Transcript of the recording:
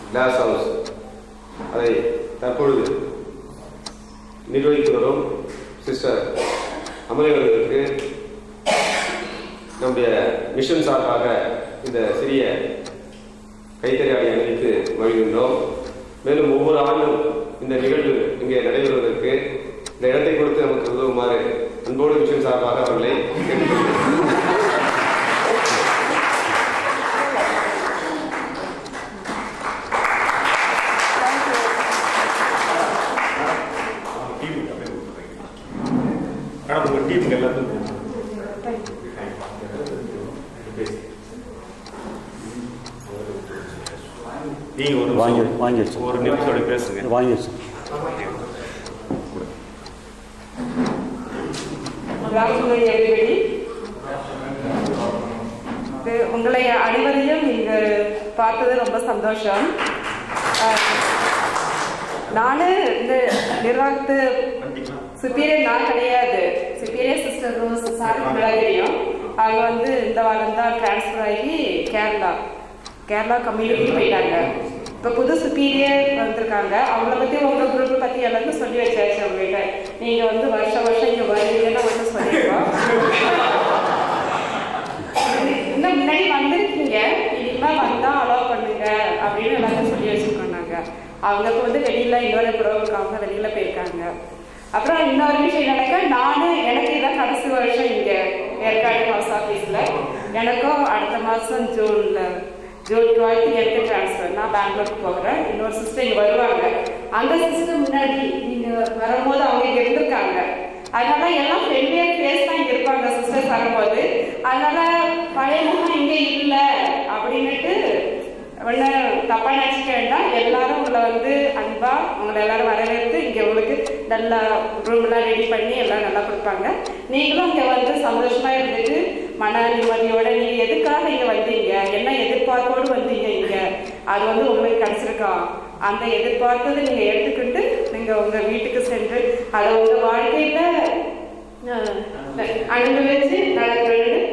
Glass house அதை தற்பொழுது நிர்வகித்து வரும் சிஸ்டர் அமளி அவர்களுக்கு நம்முடைய மிஷன் சார்பாக இந்த சிறிய கைத்தறியாடை அணிவித்து மகிழ்கின்றோம் மேலும் ஒவ்வொரு ஆண்டும் இந்த நிகழ்வு இங்கே நடைபெறுவதற்கு இந்த இடத்தை கொடுத்து நமக்கு உதவுமாறு அன்போடு மிஷன் சார்பாக அவர்களை கேட்டுக்கொள்கிறேன் டீமுக்கு அப்படியே கொடுத்துருங்க மேடம் உங்கள் டீமுக்கு எல்லாத்துக்கும் நீங்க ஒரு வாங்கி நிமிஷம் வாங்கி வச்சு ஒரு நிமிஷம் அப்படி பேசுங்க வாங்கி வச்சு Good afternoon, everybody. இது உங்களை அனைவரையும் இங்கு பார்த்தது ரொம்ப சந்தோஷம் அஹ், நானு இந்த நிர்வாகத்து சுப்பீரியர் நான் கிடையாது சுப்பீரியர் சிஸ்டர் ரோஸ் சார் நல்லா தெரியும் அவங்க வந்து இந்த வாரம் தான் டிரான்ஸ்ஃபர் ஆகி கேரளா கேரளா கம்யூனிட்டி போயிட்டாங்க இப்போ புது சுப்பீரியர் வந்திருக்காங்க அவங்கள பற்றி உங்கள் குரூப் பற்றி எல்லாத்தையும் சொல்லி வச்சாச்சு அவங்ககிட்ட நீங்கள் வந்து வருஷம் வருஷம் இங்கே வருவீங்கன்னு வந்து சொல்லியிருக்கோம் இன்னும் முன்னாடி வந்திருக்கீங்க இனிமே வந்தா அலோவ் பண்ணுங்க அப்படின்னு எல்லாத்தையும் சொல்லி வச்சிருக்கோம் நாங்க அவங்க வந்து வெளியில இன்னொரு ப்ரோக்ராம் வெளியில போயிருக்காங்க அப்புறம் இன்னொரு விஷயம் என்னக்கா நானும் எனக்கு இதான் கடைசி வருஷம் இங்க ஏற்காடு ஹவுஸ் ஆஃபீஸ்ல எனக்கும் அடுத்த மாசம் ஜூன்ல ஜூன் டுவெல்த் எனக்கு ட்ரான்ஸ்ஃபர் நான் பெங்களூருக்கு போகிறேன் இன்னொரு சிஸ்டர் இங்கே வருவாங்க அந்த சிஸ்டர் முன்னாடி நீங்க வரும்போது அவங்க இங்க இருந்திருக்காங்க அதனால எல்லாம் ஃப்ரெண்ட்லியாக ஃபேஸ் தான் இங்க இருப்பாங்க சிஸ்டர்ஸ் வரும்போது அதனால பழைய முகம் இங்கே இல்லை அப்படின்னுட்டு ஒன்று தப்பா நினச்சிக்க வேண்டாம் எல்லாரும் உங்களை வந்து அன்பா உங்களை எல்லாரும் வரவேற்று இங்கே உங்களுக்கு நல்லா ரூம்லாம் ரெடி பண்ணி எல்லாம் நல்லா கொடுப்பாங்க நீங்களும் இங்கே வந்து சந்தோஷமா இருந்துட்டு மன நிம்மதியோட நீங்க எதுக்காக இங்க வந்தீங்க என்ன எதிர்பார்ப்போடு வந்தீங்க இங்க அது வந்து உங்களுக்கு கிடைச்சிருக்கோம் அந்த எதிர்பார்த்ததை நீங்க எடுத்துக்கிட்டு நீங்க உங்க வீட்டுக்கு சென்று அதை உங்க வாழ்க்கையில அஹ், அனுபவிச்சு நடக்கிறது